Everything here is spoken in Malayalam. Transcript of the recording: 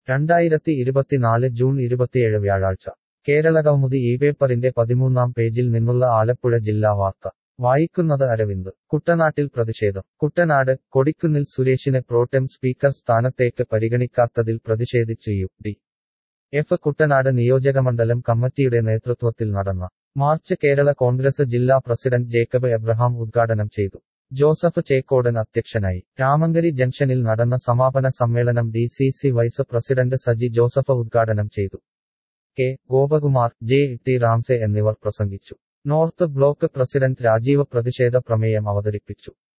രണ്ടായിരത്തി ഇരുപത്തിനാല് ജൂൺ ഇരുപത്തിയേഴ് വ്യാഴാഴ്ച കേരളകൗമുദി ഈ പേപ്പറിന്റെ പതിമൂന്നാം പേജിൽ നിന്നുള്ള ആലപ്പുഴ ജില്ലാ വാർത്ത വായിക്കുന്നത് അരവിന്ദ് കുട്ടനാട്ടിൽ പ്രതിഷേധം കുട്ടനാട് കൊടിക്കുന്നിൽ സുരേഷിനെ പ്രോടെം സ്പീക്കർ സ്ഥാനത്തേക്ക് പരിഗണിക്കാത്തതിൽ പ്രതിഷേധിച്ച് യു ഡി എഫ് കുട്ടനാട് നിയോജകമണ്ഡലം കമ്മിറ്റിയുടെ നേതൃത്വത്തിൽ നടന്ന മാർച്ച് കേരള കോൺഗ്രസ് ജില്ലാ പ്രസിഡന്റ് ജേക്കബ് എബ്രഹാം ഉദ്ഘാടനം ചെയ്തു ജോസഫ് ചേക്കോടൻ അധ്യക്ഷനായി രാമങ്കരി ജംഗ്ഷനിൽ നടന്ന സമാപന സമ്മേളനം D C C vice president Saji Joseph ഉദ്ഘാടനം ചെയ്തു K Gopakumar J T Ramsay എന്നിവർ പ്രസംഗിച്ചു നോർത്ത് ബ്ലോക്ക് പ്രസിഡന്റ് രാജീവ് പ്രതിഷേധ പ്രമേയം അവതരിപ്പിച്ചു